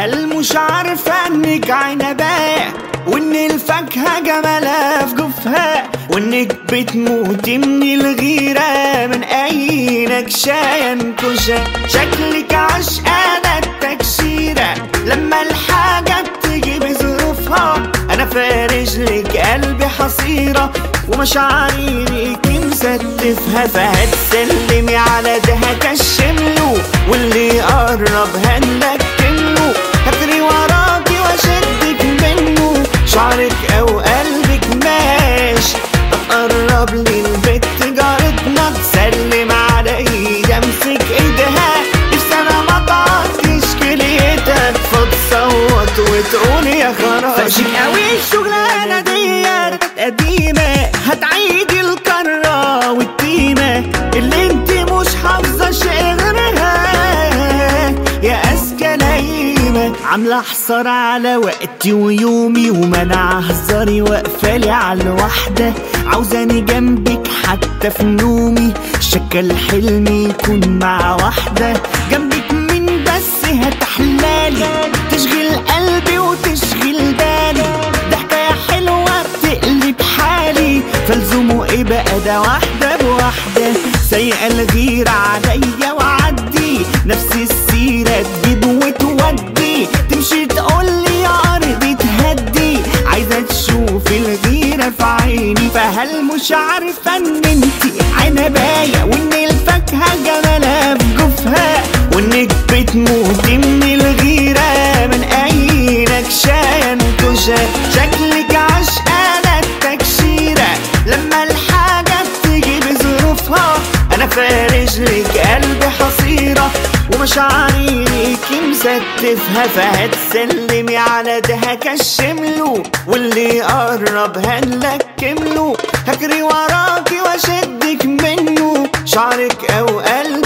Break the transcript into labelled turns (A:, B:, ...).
A: فهل مش عارفة انك عنباء وان الفاكهة جمالها في جوفها وانك بتموتي من الغيرة من اي نكشة ينكشة شكلك عشقانة التكشيرة لما الحاجة بتيجي بظروفها انا فارش لك قلبي حصيرة ومشاعري ليكي مستفها فهتسلمي على ده هكشمله واللي يقرب هنلكمله هجري وراكي واشدك منه شعرك او قلبك ماشي اقرب للبيت جارتنا تسلم على ايد امسك ايدها نفسي انا ما تعطيش كليتها فتصوت وتقول يا خرابي فشيك قوي الشغلانه ديت قديمه هتعيدي الكره والتيمه اللي انت مش حافظه شيء غيرها يا اذكى نايمه عامله حصار على وقتي ويومي ومنع هزاري واقفالي على الواحده عاوزاني جنبك حتى في نومي شكل حلمي يكون مع واحده جنبك مين بس هتحلالي تشغل قلبي وتشغل بالي ده حكايه حلوه بتقلب حالي فلزموا ايه بقى ده واحده بواحده سيئه الغيره عليا وعدي نفس السيره تجيب وتودي تمشي تقولي يا ارضي تهدي عايزه تشوف الغيره في عيني فهل مش عارفه ان انتي عنبايه وان الفاكهه جمالها في جوفها وانك بتموتي من الغيره من اي نكشه ينكشه شكلك عشقانه التكشيره لما الحاجه بتيجي بظروفها انا فارش لك قلبي حصيره ومشاعري ليكي مستفها فهتسلمي على ده هكشمله واللي يقرب هنلكمله هجري وراكي واشدك منه شعرك او قلبك